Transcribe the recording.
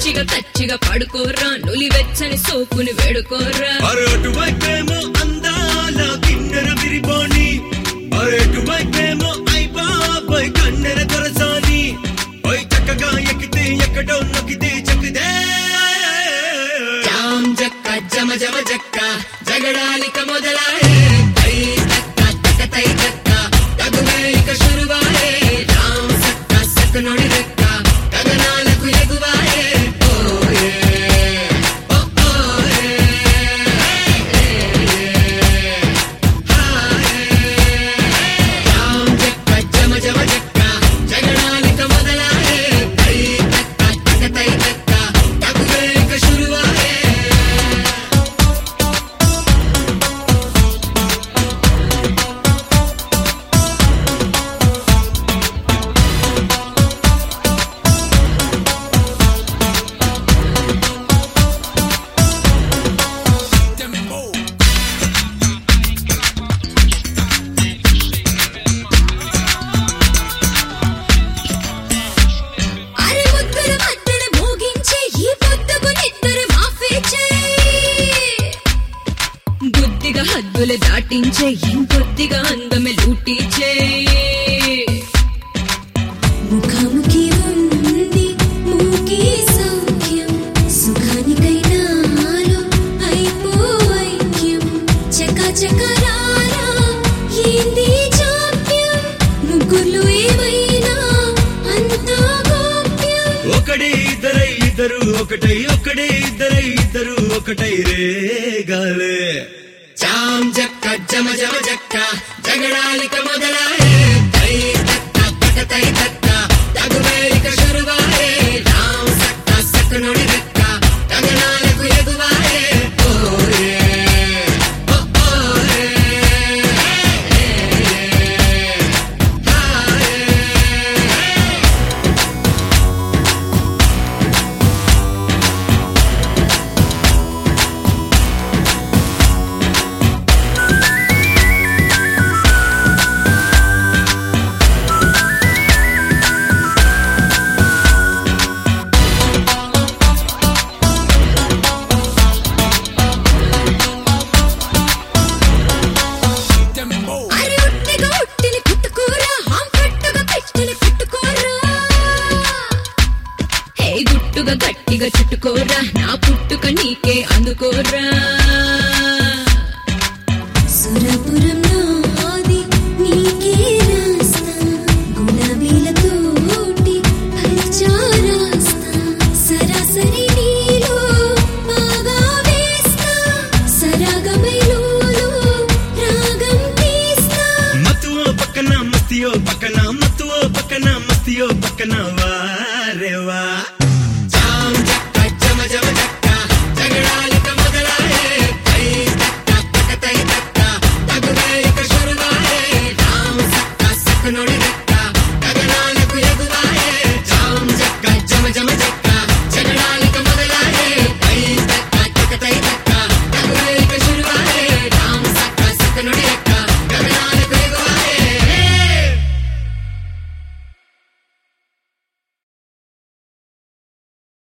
పచ్చిగా కచ్చిగా పడుకోరా నులి వెచ్చని సోపుని వేడుకోరా అరటు వైపేమో అందాల కిన్నెర విరిపోని అరటు వైపేమో అయ్ బాబాయ్ కన్నెర దొరసాని పై చక్కగా ఎక్కితే ఎక్కడో నొక్కితే చక్కదే జామ్ జక్క జమ జమ జక్క జగడాలిక మొదలాయే తై తక్క తక్క తై తక్క తగువే ఇక శురువాయే రామ్ సక్క సక్క నొడి రెక్క గగనాలకు ఎగువాయే ఓయే ఓ ఓయే జామ్ జక్క జమ జమ జక్క జగడాలిక మొదలాయే తై తక్క తక్క తై తక్క తగువే ఇక శురువాయే అరే ముద్దుల మద్దెల మోగించే ఈ పొద్దుకు నిద్ర మాఫీ చేయి బుద్ధిగా హద్దులు దాటించే ఇంకొద్దిగా అందమే లూటీ చేయి ముఖాముఖి ఉంది మూకి సౌఖ్యం సుఖానికైనా నాలో అయిపో ఐక్యం చక చకరారా ఏంది జాప్యం ముగ్గురు ఏమైనా అంతా గోప్యం ఒకడే ఇద్దరై ఇద్దరు ఒకటై ఒకడే ఇద్దరై ఇద్దరు ఒకటై రే గాలే జామ్ జక్క జమ జమ జక్క జగడాలిక మొదలాయే తై తక్క తక తై తక్క తగువే ఇక శురువాయే రామ్ సక్క సక్క నొడి రెక్క గగనాలకు ఎగువాయే ఓయే ఓ ఓయే అరే ఉట్టిగా ఉట్టిని కుట్టుకోరా హాం కట్టుగా పెట్టిని కుట్టుకోరా హే గుట్టుగా గట్టిగా చుట్టుకోరా నా పుట్టుక నీకే అందుకోరా సురపురం నాది నీకే